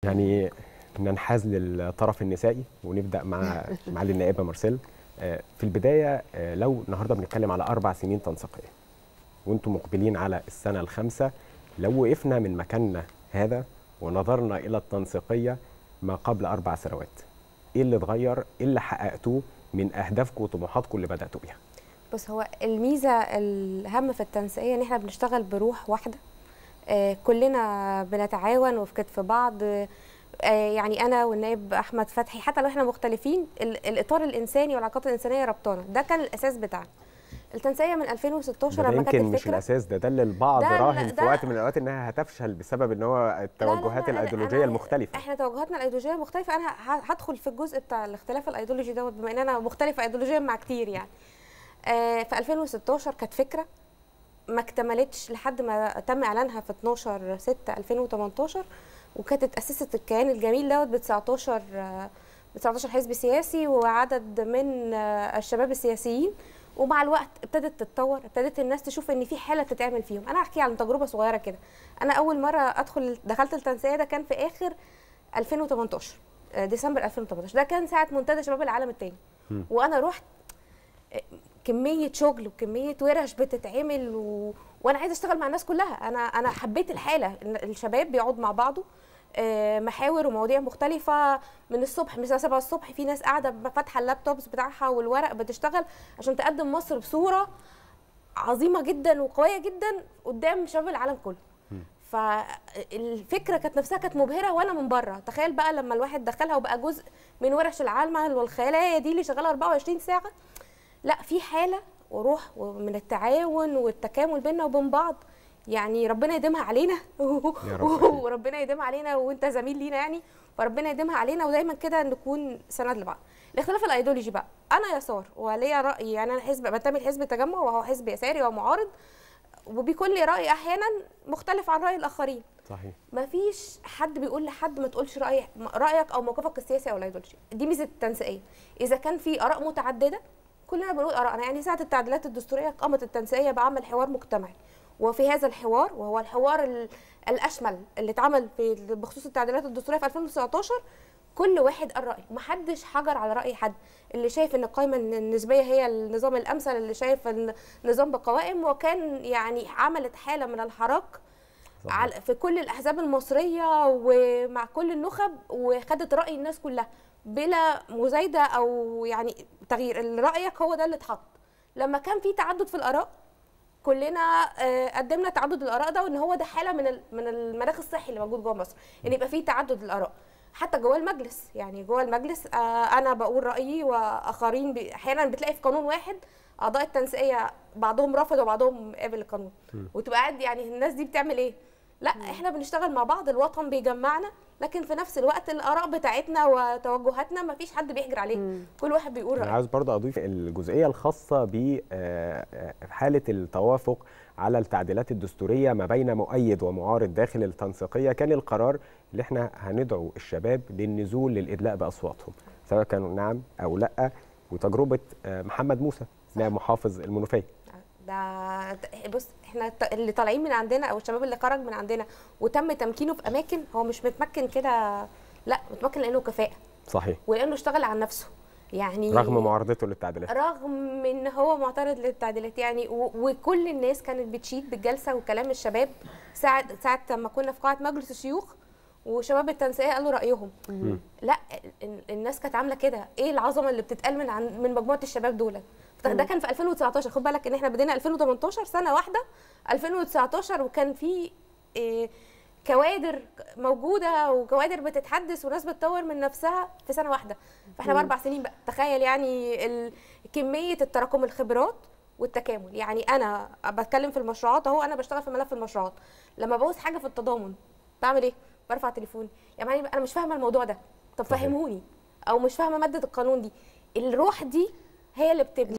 يعني ننحاز للطرف النسائي ونبدا مع معالي النائبه مارسيل آه، في البدايه آه، لو النهارده بنتكلم على اربع سنين تنسيقيه وانتم مقبلين على السنه الخامسه لو وقفنا من مكاننا هذا ونظرنا الى التنسيقيه ما قبل اربع سنوات ايه اللي اتغير ايه اللي حققتوه من اهدافكم وطموحاتكم اللي بداتوا بيها بص هو الميزه الاهم في التنسيقيه ان احنا بنشتغل بروح واحده آه، كلنا بنتعاون وفي كتف بعض آه، يعني انا والنائب احمد فتحي حتى لو احنا مختلفين ال- الاطار الانساني والعلاقات الانسانيه ربطانا ده كان الاساس بتاعنا التنسيقيه من 2016 ده لما كانت يمكن مش الفكره الاساس ده ده اللي البعض ده- راهن في ده- وقت من الاوقات انها هتفشل بسبب ان هو لا، التوجهات لا، لا، الايديولوجيه أنا- المختلفه احنا توجهاتنا الايديولوجيه مختلفه انا ه- هدخل في الجزء بتاع الاختلاف الايديولوجي دوت بما ان انا مختلفه ايديولوجيا مع كتير يعني آه، في 2016 كانت فكره ما اكتملتش لحد ما تم اعلانها في 12 6 2018 وكانت اتاسست الكيان الجميل دوت ب 19 آه، ب 19 حزب سياسي وعدد من آه، الشباب السياسيين ومع الوقت ابتدت تتطور ابتدت الناس تشوف ان في حاله تتعمل فيهم انا هحكي عن تجربه صغيره كده انا اول مره ادخل دخلت التنسيقيه ده كان في اخر 2018 آه، ديسمبر 2018 ده كان ساعه منتدى شباب العالم الثاني مم. وانا رحت آه، كميه شغل وكميه ورش بتتعمل و... وانا عايزه اشتغل مع الناس كلها انا انا حبيت الحاله إن الشباب بيقعد مع بعضه آه، محاور ومواضيع مختلفة من الصبح من الساعة 7 الصبح في ناس قاعدة فاتحة اللابتوبس بتاعها والورق بتشتغل عشان تقدم مصر بصورة عظيمة جدا وقوية جدا قدام شباب العالم كله فالفكره كانت نفسها كانت مبهره وانا من بره تخيل بقى لما الواحد دخلها وبقى جزء من ورش العمل والخلايا دي اللي شغاله 24 ساعه لا في حاله وروح من التعاون والتكامل بيننا وبين بعض يعني ربنا يديمها علينا رب. وربنا يديمها علينا وانت زميل لينا يعني فربنا يديمها علينا ودايما كده نكون سند لبعض الاختلاف الايديولوجي بقى انا يسار وليا راي يعني انا حزب بنتمي لحزب التجمع وهو حزب يساري ومعارض وبيكون لي راي احيانا مختلف عن راي الاخرين صحيح مفيش حد بيقول لحد ما تقولش راي رايك او موقفك السياسي او الايديولوجي دي ميزه التنسيقيه اذا كان في اراء متعدده كلنا بنقول ارائنا يعني ساعه التعديلات الدستوريه قامت التنسيقيه بعمل حوار مجتمعي وفي هذا الحوار وهو الحوار ال- الاشمل اللي اتعمل في بخصوص التعديلات الدستوريه في 2019 كل واحد قال رايه محدش حجر على راي حد اللي شايف ان القائمه النسبيه هي النظام الامثل اللي شايف ان نظام بقوائم وكان يعني عملت حاله من الحراك صحيح. على في كل الاحزاب المصريه ومع كل النخب وخدت راي الناس كلها بلا مزايده او يعني تغيير رايك هو ده اللي اتحط لما كان في تعدد في الاراء كلنا آه، قدمنا تعدد الاراء ده وان هو ده حاله من ال- من المناخ الصحي اللي موجود جوه مصر ان يبقى في تعدد الاراء حتى جوه المجلس يعني جوه المجلس آه، انا بقول رايي واخرين بي- احيانا بتلاقي في قانون واحد اعضاء التنسيقيه بعضهم رافض وبعضهم قابل القانون وتبقى قاعد يعني الناس دي بتعمل ايه لا احنا بنشتغل مع بعض الوطن بيجمعنا لكن في نفس الوقت الاراء بتاعتنا وتوجهاتنا ما فيش حد بيحجر عليه كل واحد بيقول انا رايه عاوز برضه اضيف الجزئيه الخاصه بحاله التوافق على التعديلات الدستوريه ما بين مؤيد ومعارض داخل التنسيقيه كان القرار اللي احنا هندعو الشباب للنزول للادلاء باصواتهم سواء كانوا نعم او لا وتجربه آه، محمد موسى نائب محافظ المنوفيه ده ده- بص احنا ت- اللي طالعين من عندنا او الشباب اللي خرج من عندنا وتم تمكينه في اماكن هو مش متمكن كده لا متمكن لانه كفاءه صحيح ولانه اشتغل على نفسه يعني رغم معارضته للتعديلات رغم ان هو معترض للتعديلات يعني و- وكل الناس كانت بتشيد بالجلسه وكلام الشباب ساعه ساعه لما كنا في قاعه مجلس الشيوخ وشباب التنسيقيه قالوا رايهم لا ال- الناس كانت عامله كده ايه العظمه اللي بتتقال من عن من مجموعه الشباب دول ده كان في 2019 خد بالك ان احنا بدينا 2018 سنه واحده 2019 وكان في إيه كوادر موجوده وكوادر بتتحدث وناس بتطور من نفسها في سنه واحده فاحنا باربع سنين بقى تخيل يعني ال- كميه التراكم الخبرات والتكامل يعني انا بتكلم في المشروعات اهو انا بشتغل في ملف المشروعات لما بعوز حاجه في التضامن بعمل ايه برفع تليفوني يا معلم انا مش فاهمه الموضوع ده طب صحيح. فهموني او مش فاهمه ماده القانون دي الروح دي هي اللي بتبني